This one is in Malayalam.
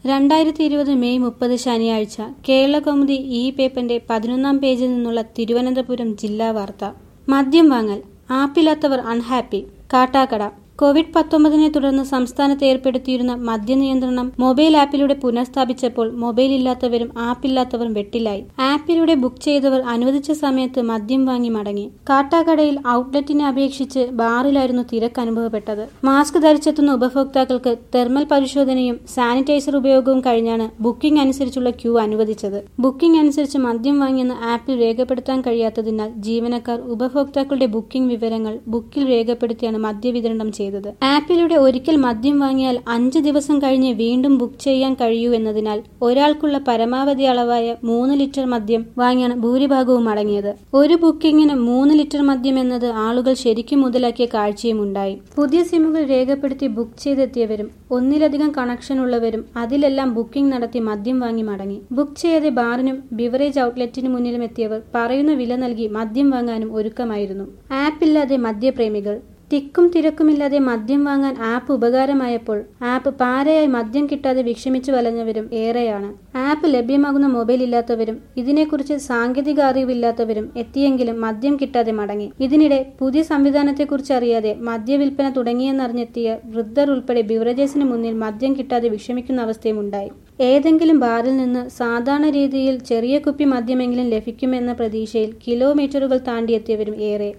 രണ്ടായിരത്തി ഇരുപത് മെയ് മുപ്പത് ശനിയാഴ്ച കേരളകൗമുദി ഈ പേപ്പറിന്റെ പതിനൊന്നാം പേജിൽ നിന്നുള്ള തിരുവനന്തപുരം ജില്ലാ വാർത്ത മദ്യം വാങ്ങൽ ആപ്പില്ലാത്തവർ അൺഹാപ്പി കാട്ടാക്കട കോവിഡ് പത്തൊമ്പതിനെ തുടർന്ന് സംസ്ഥാനത്ത് ഏർപ്പെടുത്തിയിരുന്ന മദ്യനിയന്ത്രണം മൊബൈൽ ആപ്പിലൂടെ പുനഃസ്ഥാപിച്ചപ്പോൾ മൊബൈൽ ഇല്ലാത്തവരും ആപ്പില്ലാത്തവരും വെട്ടിലായി ആപ്പിലൂടെ ബുക്ക് ചെയ്തവർ അനുവദിച്ച സമയത്ത് മദ്യം വാങ്ങി മടങ്ങി കാട്ടാക്കടയിൽ ഔട്ട്ലെറ്റിനെ അപേക്ഷിച്ച് ബാറിലായിരുന്നു തിരക്ക് അനുഭവപ്പെട്ടത് മാസ്ക് ധരിച്ചെത്തുന്ന ഉപഭോക്താക്കൾക്ക് തെർമൽ പരിശോധനയും സാനിറ്റൈസർ ഉപയോഗവും കഴിഞ്ഞാണ് ബുക്കിംഗ് അനുസരിച്ചുള്ള ക്യൂ അനുവദിച്ചത് ബുക്കിംഗ് അനുസരിച്ച് മദ്യം വാങ്ങിയെന്ന് ആപ്പിൽ രേഖപ്പെടുത്താൻ കഴിയാത്തതിനാൽ ജീവനക്കാർ ഉപഭോക്താക്കളുടെ ബുക്കിംഗ് വിവരങ്ങൾ ബുക്കിൽ രേഖപ്പെടുത്തിയാണ് മദ്യവിതരണം ചെയ്തത് ആപ്പിലൂടെ ഒരിക്കൽ മദ്യം വാങ്ങിയാൽ അഞ്ച് ദിവസം കഴിഞ്ഞ് വീണ്ടും ബുക്ക് ചെയ്യാൻ കഴിയൂ എന്നതിനാൽ ഒരാൾക്കുള്ള പരമാവധി അളവായ മൂന്ന് ലിറ്റർ മദ്യം വാങ്ങിയാണ് ഭൂരിഭാഗവും മടങ്ങിയത് ഒരു ബുക്കിംഗിന് മൂന്ന് ലിറ്റർ മദ്യം എന്നത് ആളുകൾ ശരിക്കും മുതലാക്കിയ കാഴ്ചയും ഉണ്ടായി പുതിയ സിമ്മുകൾ രേഖപ്പെടുത്തി ബുക്ക് ചെയ്തെത്തിയവരും ഒന്നിലധികം കണക്ഷൻ ഉള്ളവരും അതിലെല്ലാം ബുക്കിംഗ് നടത്തി മദ്യം വാങ്ങി മടങ്ങി ബുക്ക് ചെയ്യാതെ ബാറിനും ബിവറേജ് ഔട്ട്ലെറ്റിന് മുന്നിലും എത്തിയവർ പറയുന്ന വില നൽകി മദ്യം വാങ്ങാനും ഒരുക്കമായിരുന്നു ആപ്പില്ലാതെ മദ്യപ്രേമികൾ തിക്കും തിരക്കുമില്ലാതെ മദ്യം വാങ്ങാൻ ആപ്പ് ഉപകാരമായപ്പോൾ ആപ്പ് പാരയായി മദ്യം കിട്ടാതെ വിഷമിച്ചു വലഞ്ഞവരും ഏറെയാണ് ആപ്പ് ലഭ്യമാകുന്ന മൊബൈൽ ഇല്ലാത്തവരും ഇതിനെക്കുറിച്ച് സാങ്കേതിക അറിവില്ലാത്തവരും എത്തിയെങ്കിലും മദ്യം കിട്ടാതെ മടങ്ങി ഇതിനിടെ പുതിയ സംവിധാനത്തെക്കുറിച്ച് അറിയാതെ മദ്യവിൽപ്പന തുടങ്ങിയെന്നറിഞ്ഞെത്തിയ വൃദ്ധർ ഉൾപ്പെടെ ബിവറേജസിന് മുന്നിൽ മദ്യം കിട്ടാതെ വിഷമിക്കുന്ന അവസ്ഥയും ഉണ്ടായി ഏതെങ്കിലും ബാറിൽ നിന്ന് സാധാരണ രീതിയിൽ ചെറിയ കുപ്പി മദ്യമെങ്കിലും ലഭിക്കുമെന്ന പ്രതീക്ഷയിൽ കിലോമീറ്ററുകൾ താണ്ടിയെത്തിയവരും ഏറെ